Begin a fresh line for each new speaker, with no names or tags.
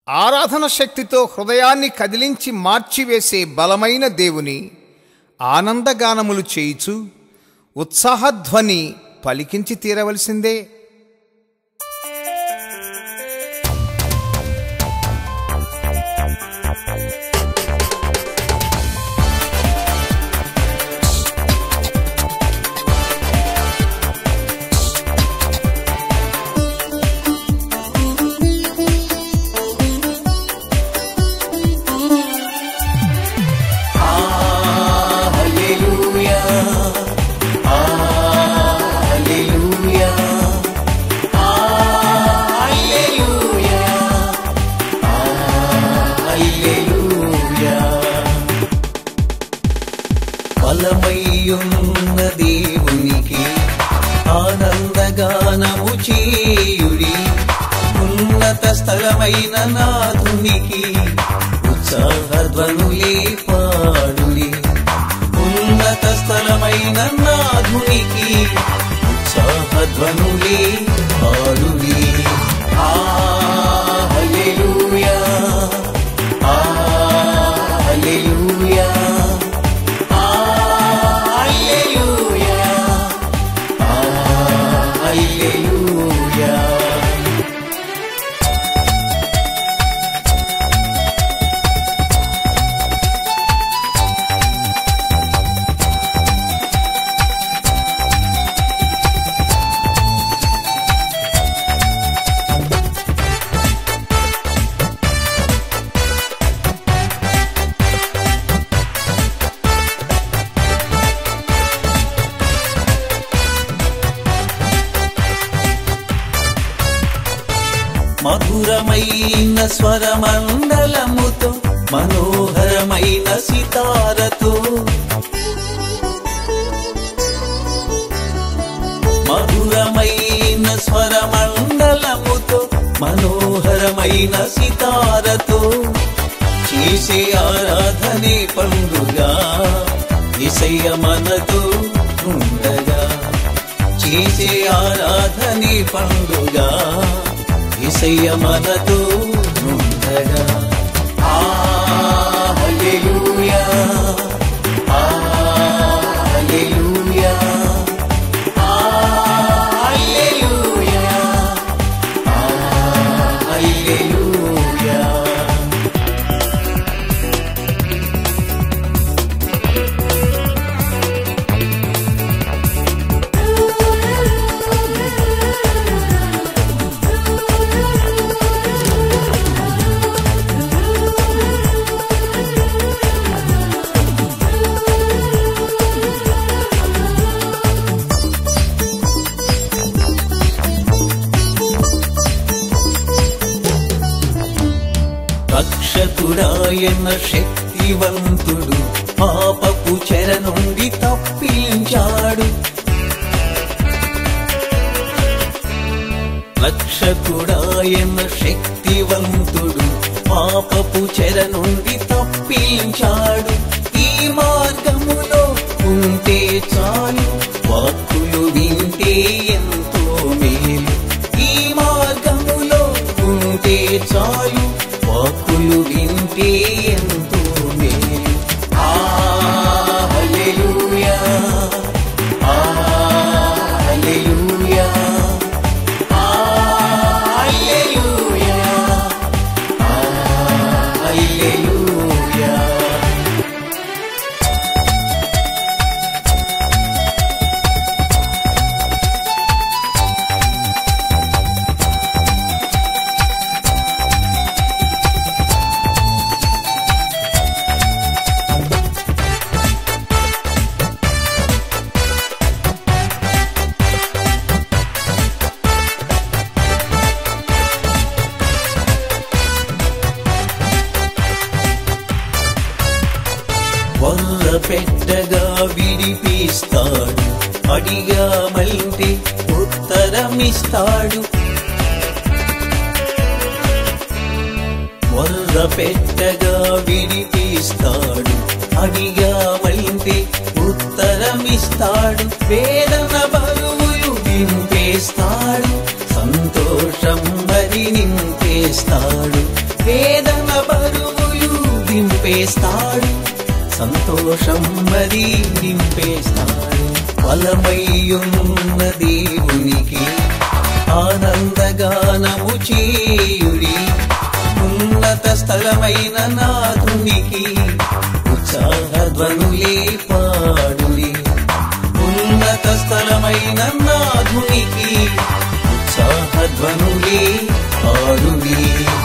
ఆరాధన శక్తితో హృదయాన్ని కదిలించి మార్చివేసే బలమైన దేవుని ఆనందగానములు చేయుచు ఉత్సాహధ్వని పలికించి తీరవలసిందే
బలమయ్యున్న దేవునికి ఆనందగానము చేయుడి ఉన్నత స్థలమైన నాథునికి ఉత్సాహధ్వనులే పాడుడి ఉన్నత స్థలమైన నాథునికి ఉత్సాహధ్వనులే పాడుడి ఆ హల్లెలూయా ఆ హల్లెలూయా Hallelujah. Hallelujah. మధురమైన స్వరమండలముతో మనోహరమైన సితారతో మధురమైన స్వరమండలముతో మనోహరమైన సితారతో చేసే ఆరాధనే పండుగ ఇసయ్య మనతో ఉండగా చేసే ఆరాధనే పండుగ ఇసయ్య మనతో ఉండగా ఆ హల్లెలూయా ఆ హల్లెలూయా ఆ హల్లెలూయా ఆ హల్లెలూయా రక్షకుడాయన శక్తివంతుడు పాపపు చెర నుండి తప్పించాడు రక్షకుడాయన శక్తివంతుడు పాపపు చెర నుండి తప్పించాడు ఈ మార్గములో ఉంటే చాలు వాక్కులు వింటే ఎంతో మేలు ఈ మార్గములో ఉంటే చాలు వాక్కులు వింటే ఎంతో మేలు ఆ హల్లెలూయా ఆ హల్లెలూయా ఆ హల్లెలూయా ఆ హల్లెలూయా వల్ల పెట్టగా విడిపిస్తాడు అడిగా మళ్ళీ ఉత్తరమిస్తాడు వల్ల పెట్టగా విడిపిస్తాడు అడిగా మళ్ళీ ఉత్తరమిస్తాడు వేదన బరువులు నింపేస్తాడు సంతోషం మరి నింపేస్తాడు వేదన బరువులు దింపేస్తాడు సంతోషం మరి నింపేస్తాడు బలమయ్యున్న దేవునికి ఆనందగానము చేయుడి ఉన్నత స్థలమైన నాథునికి ఉత్సాహధ్వనులే పాడుడి ఉన్నత స్థలమైన నాథునికి ఉత్సాహధ్వనులే పాడుడి